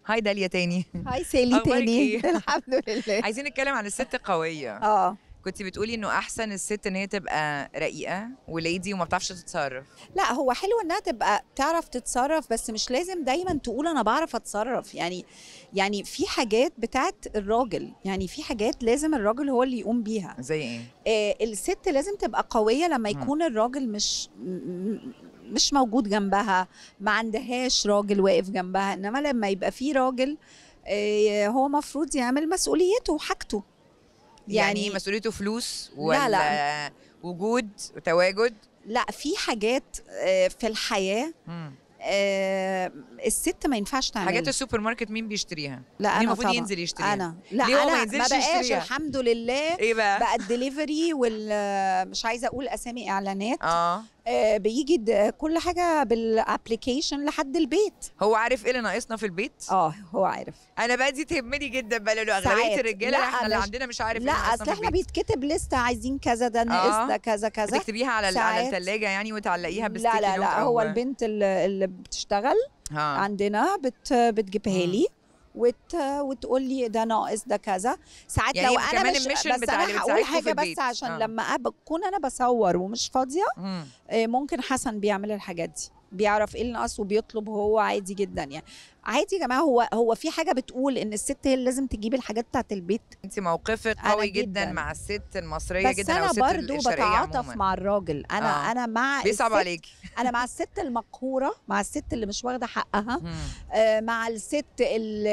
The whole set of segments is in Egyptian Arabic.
هاي داليا تاني هاي سالي أخبارك تاني إيه؟ الحمد لله عايزين نتكلم عن الست القويه اه كنت بتقولي انه احسن الست ان هي تبقى رقيقه وليدي وما بتعرفش تتصرف لا هو حلو انها تبقى تعرف تتصرف بس مش لازم دايما تقول انا بعرف اتصرف يعني يعني في حاجات بتاعت الراجل يعني في حاجات لازم الراجل هو اللي يقوم بيها زي ايه آه الست لازم تبقى قوية لما مم. يكون الراجل مش م- م- مش موجود جنبها ما عندهاش راجل واقف جنبها انما لما يبقى في راجل آه هو مفروض يعمل مسؤوليته وحاجته يعني, يعني مسؤوليته فلوس لا، ولا لا. وجود وتواجد لا في حاجات آه في الحياة مم. آه الست ما ينفعش تعملها حاجات السوبر ماركت مين بيشتريها لا مين انا المفروض طبعا ينزل يشتريها انا لا ليه هو ما انا ما ينزلش بقاش يشتريها؟ الحمد لله ايه بقى بقى الدليفري وال مش عايزه اقول اسامي اعلانات اه آه بيجي د- كل حاجه بالابلكيشن لحد البيت هو عارف ايه اللي ناقصنا في البيت اه هو عارف انا بقى دي تهمني جدا بقى لانه اغلبيه ساعات. الرجاله لا، احنا اللي مش- عندنا مش عارف ايه لا اللي ناقصنا اصل في احنا البيت بيتكتب لسته عايزين كذا ده ناقص آه. ده كذا كذا تكتبيها على ال- على ساعات. الثلاجه يعني وتعلقيها لا بستيكي لا نوت لا أو- هو البنت اللي, اللي بتشتغل ها عندنا بت بتجيبها مم. لي وت وتقول لي ده ناقص ده كذا ساعات يعني لو كمان انا مش الميشن بس بتاع اللي انا هقول بتساعدكوا في حاجه البيت. بس عشان آه. لما أب- بكون انا بصور ومش فاضيه مم. آه، ممكن حسن بيعمل الحاجات دي بيعرف ايه اللي ناقص وبيطلب هو عادي جدا يعني عادي يا جماعه هو هو في حاجه بتقول ان الست هي اللي لازم تجيب الحاجات بتاعت البيت انت موقفك أنا قوي جدا, جداً. مع الست المصريه بس جدا او انا الست برضو الشرقيه بتعاطف عموما مع الراجل انا آه. انا مع بيصعب الست- عليكي انا مع الست المقهوره مع الست اللي مش واخده حقها مم. آه، مع الست ال-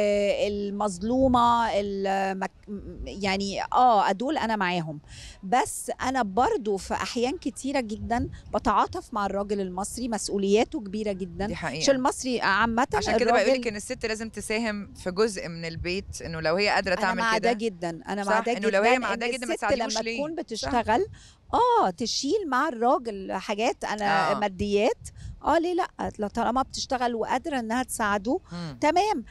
المظلومه المك... يعني اه دول انا معاهم بس انا برضو في احيان كتيره جدا بتعاطف مع الراجل المصري مسؤولياته كبيره جدا دي مش حقيقه المصري عامه عشان كده بقول الراجل- لك ان الست لازم تساهم في جزء من البيت انه لو هي قادره انا تعمل مع ده كده جدا انا صح، مع ده إنه جدا لو هي مع إن ده جدا ما الست تساعديهوش لما ليه؟ تكون بتشتغل اه تشيل مع الراجل حاجات انا آه. آه. ماديات اه ليه لا لا طالما بتشتغل وقادره انها تساعده مم. تمام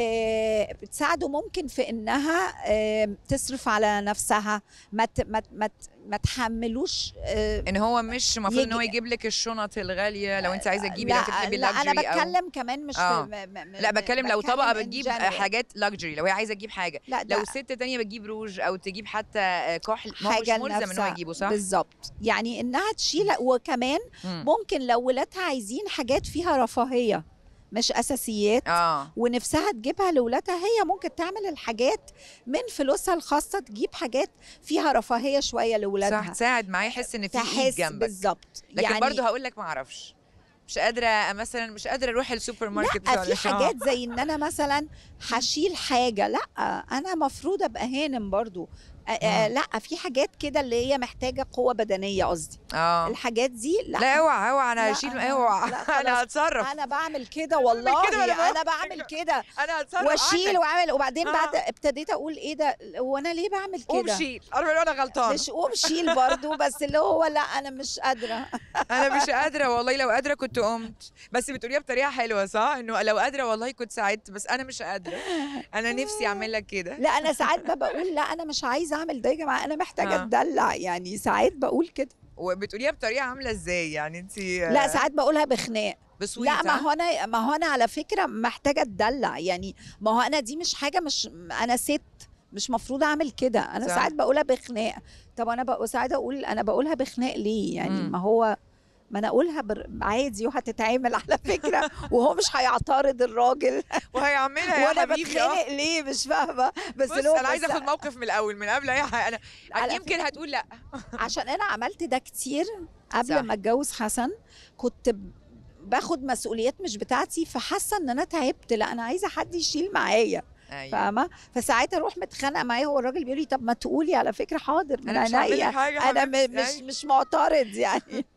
آه بتساعده ممكن في انها آه تصرف على نفسها ما ت- ما ت- ما ت- ما تحملوش آه ان هو مش المفروض ان هو يجي- يجيب لك الشنط الغاليه لو انت عايزه تجيبي لو لا, انت بتحبي لا انا اللكجري او بتكلم كمان مش آه. في م- م- لا بتكلم لو طبقه in بتجيب general. حاجات لاكجري لو هي عايزه تجيب حاجه لا ده لو ست تانية بتجيب روج او تجيب حتى كحل ما هو مش حاجه ملزم ان هو لنفسها. يجيبه صح؟ بالظبط يعني انها تشيل وكمان مم. ممكن لو ولادها عايزين حاجات فيها رفاهيه مش اساسيات اه ونفسها تجيبها لاولادها هي ممكن تعمل الحاجات من فلوسها الخاصه تجيب حاجات فيها رفاهيه شويه صح لاولادها تساعد معاه يحس ان في ايد تحس جنبك بالظبط لكن يعني برضه هقول لك ما اعرفش مش قادره مثلا مش قادره اروح السوبر ماركت لا ولا في شيء. حاجات زي ان انا مثلا هشيل حاجه لا انا مفروض ابقى هانم برضو آه، آه، مم. لا في حاجات كده اللي هي محتاجه قوه بدنيه قصدي اه الحاجات دي لا, لا اوعى اوعى انا لا، هشيل أنا- اوعى لا، انا خلاص. هتصرف انا بعمل كده والله كده وأنا انا بعمل بعمل كده انا هتصرف واشيل عنك. واعمل وبعدين آه. بعد ابتديت اقول ايه ده هو انا ليه بعمل قوم كده شيل عارفه لو انا غلطان مش قوم شيل برضو بس اللي هو لا انا مش قادره انا مش قادره والله لو قادره كنت قمت بس بتقوليها بطريقه حلوه صح انه لو قادره والله كنت ساعدت بس انا مش قادره انا نفسي اعمل لك كده لا انا ساعات ما بقول لا انا مش عايزه اعمل ده يا جماعه انا محتاجه آه. اتدلع يعني ساعات بقول كده وبتقوليها بطريقه عامله ازاي يعني انت لا ساعات بقولها بخناق بسويت لا ما ها؟ هو انا ما هو انا على فكره محتاجه اتدلع يعني ما هو انا دي مش حاجه مش انا ست مش مفروض اعمل كده انا صح. ساعات بقولها بخناق طب انا بقى ساعات اقول انا بقولها بخناق ليه يعني مم. ما هو ما انا اقولها بر... عادي وهتتعمل على فكره وهو مش هيعترض الراجل وهيعملها يا وانا حبيبي اه بتخانق ليه مش فاهمه بس بص اللي هو انا عايزه بس اخد موقف من الاول من قبل اي حاجه انا على يمكن فكرة- هتقول لا عشان انا عملت ده كتير قبل صح. ما اتجوز حسن كنت ب- باخد مسؤوليات مش بتاعتي فحاسه ان انا تعبت لا انا عايزه حد يشيل معايا ايوه فاهمه فساعات اروح متخانقه معاه هو الراجل بيقول لي طب ما تقولي على فكره حاضر من انا مش هعمل لك عينيا حاجه انا م- حبيبتي. مش أيوة. مش معترض يعني